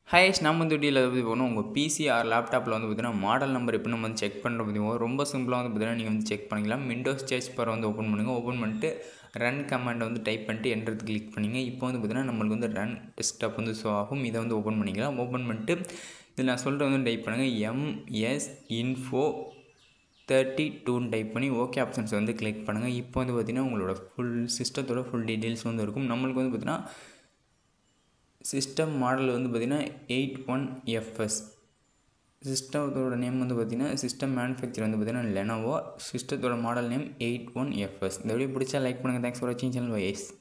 highs நம்ம வந்து வீடியோவில் பற்றி போகணும் உங்கள் பிசி ஆர் லேப்டாப்பில் வந்து பார்த்தீங்கன்னா மாடல் நம்பர் எப்படி நம்ம வந்து செக் பண்ணுற பற்றி போகும் ரொம்ப சிம்பிளாக வந்து பார்த்தீங்கன்னா நீங்கள் வந்து செக் பண்ணிக்கலாம் விண்டோஸ் சேஸ் பார் வந்து ஓப்பன் பண்ணுங்கள் ஓப்பன் பண்ணிட்டு ரன் கமாண்டை வந்து டைப் பண்ணிட்டு என்ட்ரது கிளிக் பண்ணிங்க இப்போ வந்து பார்த்தீங்கன்னா நம்மளுக்கு வந்து ரன் டெஸ்க்டாப் வந்து ஷோ ஆகும் இதை வந்து ஓப்பன் பண்ணிக்கலாம் ஓப்பன் பண்ணிட்டு இதில் நான் சொல்கிறது வந்து டைப் பண்ணுங்கள் எம்எஸ் இன்ஃபோ தேர்ட்டி டூன்னு டைப் பண்ணி ஓகே ஆப்ஷன்ஸ் வந்து கிளிக் பண்ணுங்கள் இப்போ வந்து பார்த்திங்கன்னா உங்களோட ஃபுல் சிஸ்டத்தோட ஃபுல் டீட்டெயில்ஸ் வந்து இருக்கும் நம்மளுக்கு வந்து பார்த்திங்கன்னா சிஸ்டம் மாடல் வந்து பார்த்திங்கன்னா எயிட் ஒன் எஃப்எஸ் சிஸ்டத்தோட நேம் வந்து பார்த்திங்கன்னா சிஸ்டம் மேனுஃபேக்சர் வந்து பார்த்திங்கன்னா லெனோவோ சிஸ்டத்தோட model name eight one FS இந்த வீடியோ பிடிச்சா லைக் பண்ணுங்கள் தேங்க்ஸ் ஃபார் வாட்சிங் சேனல் வைஸ்